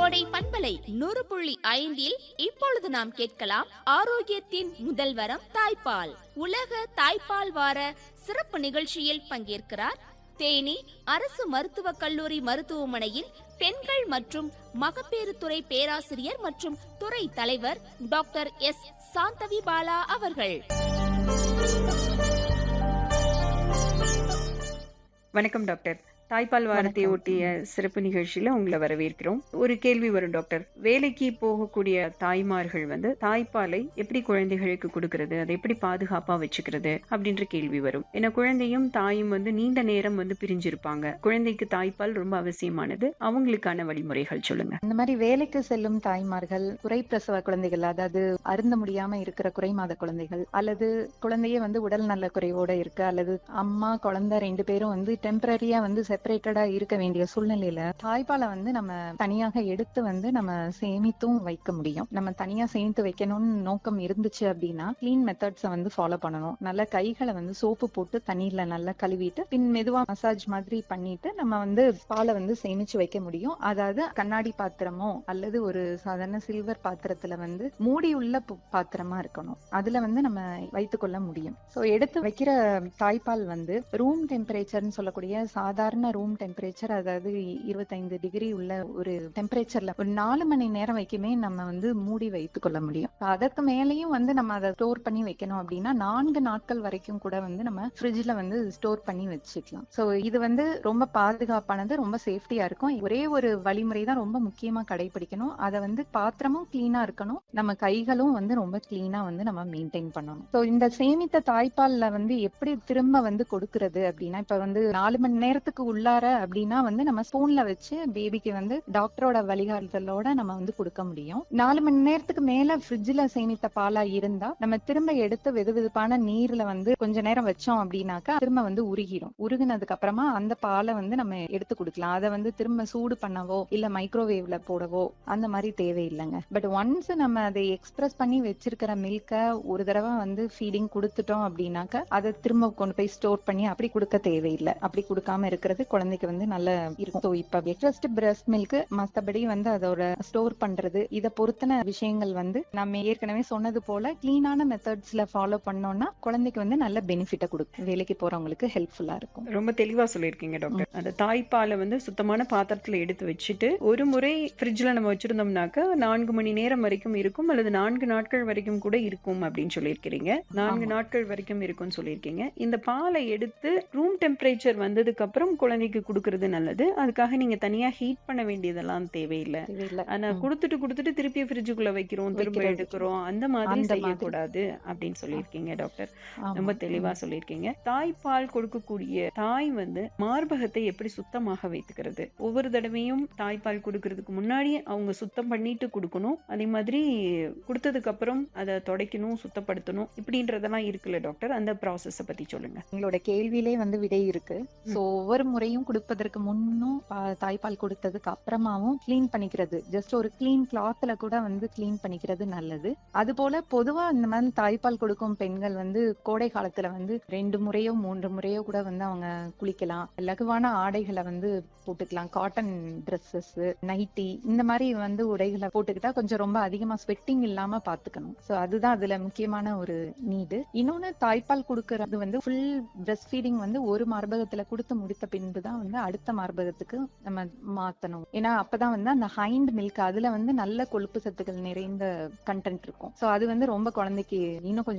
கோடை பண்பலை நூறு புள்ளி ஐந்தில் இப்பொழுது நாம் கேட்கலாம் ஆரோக்கியத்தின் முதல் வரம் தாய்ப்பால் உலக தாய்ப்பால் வார சிறப்பு நிகழ்ச்சியில் பங்கேற்கிறார் தேனி அரசு மருத்துவக் கல்லூரி மருத்துவமனையின் பெண்கள் மற்றும் மகப்பேறு துறை பேராசிரியர் மற்றும் துறை தலைவர் டாக்டர் எஸ் சாந்தவி பாலா அவர்கள் வணக்கம் டாக்டர் தாய்ப்பால் வாரத்தை வணக்கம். ஒட்டிய சிறப்பு நிகழ்ச்சியில உங்களை வரவேற்கிறோம் ஒரு கேள்வி வரும் டாக்டர் வேலைக்கு போகக்கூடிய தாய்மார்கள் வந்து தாய்ப்பாலை எப்படி குழந்தைகளுக்கு கொடுக்கறது அதை எப்படி பாதுகாப்பா வச்சுக்கிறது அப்படின்ற கேள்வி வரும் ஏன்னா குழந்தையும் தாயும் வந்து நீண்ட நேரம் வந்து பிரிஞ்சிருப்பாங்க குழந்தைக்கு தாய்ப்பால் ரொம்ப அவசியமானது அவங்களுக்கான வழிமுறைகள் சொல்லுங்க இந்த மாதிரி வேலைக்கு செல்லும் தாய்மார்கள் குறைப்பிரசவ குழந்தைகள் அதாவது அருந்த முடியாம இருக்கிற குறைமாத குழந்தைகள் அல்லது குழந்தையே வந்து உடல் நல குறைவோட இருக்கு அல்லது அம்மா குழந்தை ரெண்டு பேரும் வந்து டெம்பரரியா வந்து செப்பரேட்டடா இருக்க வேண்டிய சூழ்நிலையில தாய்ப்பாலை வந்து நம்ம தனியாக எடுத்து வந்து நம்ம சேமித்தும் வைக்க முடியும் நம்ம தனியா சேமித்து வைக்கணும்னு நோக்கம் இருந்துச்சு அப்படின்னா கிளீன் மெத்தட்ஸை வந்து ஃபாலோ பண்ணணும் நல்ல கைகளை வந்து சோப்பு போட்டு தண்ணீர்ல நல்லா கழுவிட்டு பின் மெதுவா மசாஜ் மாதிரி பண்ணிட்டு நம்ம வந்து பாலை வந்து சேமிச்சு வைக்க முடியும் அதாவது கண்ணாடி பாத்திரமோ அல்லது ஒரு சாதாரண சில்வர் பாத்திரத்துல வந்து மூடி உள்ள பு- பாத்திரமா இருக்கணும் அதுல வந்து நம்ம வைத்துக்கொள்ள முடியும் சோ எடுத்து வைக்கிற தாய்ப்பால் வந்து ரூம் டெம்பரேச்சர்னு சொல்லக்கூடிய சாதாரண ரூம் டெம்பரேச்சர் அதாவது இருபத்தைந்து டிகிரி உள்ள ஒரு டெம்பரேச்சர்ல ஒரு நாலு மணி நேரம் வரைக்குமே நம்ம வந்து மூடி வைத்துக் கொள்ள முடியும் அதற்கு மேலேயும் வந்து நம்ம அதை ஸ்டோர் பண்ணி வைக்கணும் அப்படின்னா நான்கு நாட்கள் வரைக்கும் கூட வந்து நம்ம ஃப்ரிட்ஜ்ல வந்து ஸ்டோர் பண்ணி வச்சுக்கலாம் சோ இது வந்து ரொம்ப பாதுகாப்பானது ரொம்ப சேஃப்டியா இருக்கும் ஒரே ஒரு வழிமுறை தான் ரொம்ப முக்கியமா கடைபிடிக்கணும் அதை வந்து பாத்திரமும் கிளீனா இருக்கணும் நம்ம கைகளும் வந்து ரொம்ப கிளீனா வந்து நம்ம மெயின்டைன் பண்ணணும் சோ இந்த சேமித்த தாய்ப்பால்ல வந்து எப்படி திரும்ப வந்து கொடுக்கறது அப்படின்னா இப்ப வந்து நாலு மணி நேரத்துக்கு உள்ளார அப்படின்னா வந்து நம்ம ஸ்பூன்ல வச்சு பேபிக்கு வந்து டாக்டரோட வழிகாட்டுதலோட நம்ம வந்து கொடுக்க முடியும் நாலு மணி நேரத்துக்கு மேல ஃப்ரிட்ஜ்ல சேமித்த பாலா இருந்தா நம்ம திரும்ப எடுத்து வெது வெதுப்பான நீர்ல வந்து கொஞ்ச நேரம் வச்சோம் அப்படின்னாக்கா திரும்ப வந்து உருகிடும் உருகினதுக்கு அப்புறமா அந்த பாலை வந்து நம்ம எடுத்து கொடுக்கலாம் அதை வந்து திரும்ப சூடு பண்ணவோ இல்ல மைக்ரோவேவ்ல போடவோ அந்த மாதிரி தேவையில்லைங்க பட் ஒன்ஸ் நம்ம அதை எக்ஸ்பிரஸ் பண்ணி வச்சிருக்கிற மில்க ஒரு தடவை வந்து ஃபீடிங் கொடுத்துட்டோம் அப்படின்னாக்கா அதை திரும்ப கொண்டு போய் ஸ்டோர் பண்ணி அப்படி கொடுக்க தேவையில்லை அப்படி கொடுக்காம இருக்கிறது குழந்தைக்கு வந்து நல்ல இருக்கும் ஸோ இப்ப எக்ஸ்ட் பிரஸ்ட் மில்க் மத்தபடி வந்து அதோட ஸ்டோர் பண்றது இதை பொறுத்தன விஷயங்கள் வந்து நம்ம ஏற்கனவே சொன்னது போல கிளீனான மெத்தட்ஸ்ல ஃபாலோ பண்ணோம்னா குழந்தைக்கு வந்து நல்ல பெனிஃபிட்டை கொடுக்கும் வேலைக்கு போறவங்களுக்கு ஹெல்ப்ஃபுல்லா இருக்கும் ரொம்ப தெளிவா சொல்லியிருக்கீங்க டாக்டர் அந்த தாய்ப்பாலை வந்து சுத்தமான பாத்திரத்துல எடுத்து வச்சுட்டு ஒரு முறை ஃப்ரிட்ஜ்ல நம்ம வச்சிருந்தோம்னாக்க நான்கு மணி நேரம் வரைக்கும் இருக்கும் அல்லது நான்கு நாட்கள் வரைக்கும் கூட இருக்கும் அப்படின்னு சொல்லியிருக்கிறீங்க நான்கு ஆமா. நாட்கள் வரைக்கும் இருக்கும்னு சொல்லியிருக்கீங்க இந்த பாலை எடுத்து ரூம் டெம்பரேச்சர் வந்ததுக்கு அப்புறம் குழந்தைக்கு கொடுக்கறது நல்லது அதுக்காக நீங்க தனியா ஹீட் பண்ண வேண்டியதெல்லாம் தேவையில்லை தேவையில்லை ஆனா ம். கொடுத்துட்டு கொடுத்துட்டு திருப்பி ஃப்ரிட்ஜுக்குள்ள வைக்கிறோம் திரும்ப வைக்கிறது. எடுக்கிறோம் அந்த மாதிரி அந்த மாதிரி. செய்யக்கூடாது அப்படின்னு சொல்லியிருக்கீங்க டாக்டர் ஆமா. ரொம்ப தெளிவா ம். சொல்லியிருக்கீங்க தாய்ப்பால் கொடுக்கக்கூடிய தாய் வந்து மார்பகத்தை எப்படி சுத்தமாக வைத்துக்கிறது ஒவ்வொரு தடவையும் தாய்ப்பால் கொடுக்கறதுக்கு முன்னாடி அவங்க சுத்தம் பண்ணிட்டு கொடுக்கணும் அதே மாதிரி கொடுத்ததுக்கு அப்புறம் அதை துடைக்கணும் சுத்தப்படுத்தணும் இப்படின்றதெல்லாம் இருக்குல்ல டாக்டர் அந்த ப்ராசஸ பத்தி சொல்லுங்க உங்களோட கேள்வியிலே வந்து விடை இருக்கு சோ ஒவ்வொரு முறையும் கொடுப்பதற்கு முன்னும் பா- தாய்ப்பால் கொடுத்ததுக்கு அப்புறமாவும் க்ளீன் பண்ணிக்கிறது ஜஸ்ட் ஒரு க்ளீன் கிளாத்ல கூட வந்து க்ளீன் பண்ணிக்கிறது நல்லது அது போல பொதுவா இந்த மாதிரி தாய்ப்பால் கொடுக்கும் பெண்கள் வந்து கோடை காலத்துல வந்து ரெண்டு முறையோ மூன்று முறையோ கூட வந்து அவங்க குளிக்கலாம் லகுவான ஆடைகளை வந்து போட்டுக்கலாம் காட்டன் ட்ரெஸ்ஸஸ் நைட்டி இந்த மாதிரி வந்து உடைகளை போட்டுக்கிட்டா கொஞ்சம் ரொம்ப அதிகமா ஸ்வெட்டிங் இல்லாம பாத்துக்கணும் சோ அதுதான் அதுல முக்கியமான ஒரு நீடு இன்னொன்னு தாய்ப்பால் கொடுக்கறது வந்து ஃபுல் பிரஸ்ட் ஃபீடிங் வந்து ஒரு மார்பகத்துல கொடுத்து முடித்த பின்பு தான் வந்து அடுத்த மார்பகத்துக்கு நம்ம மாத்தணும் ஏன்னா அப்பதான் வந்து அந்த ஹைண்ட் மில்க் அதுல வந்து நல்ல கொழுப்பு சத்துக்கள் நிறைந்த கண்டென்ட் இருக்கும் சோ அது வந்து ரொம்ப குழந்தைக்கு இன்னும் கொஞ்சம்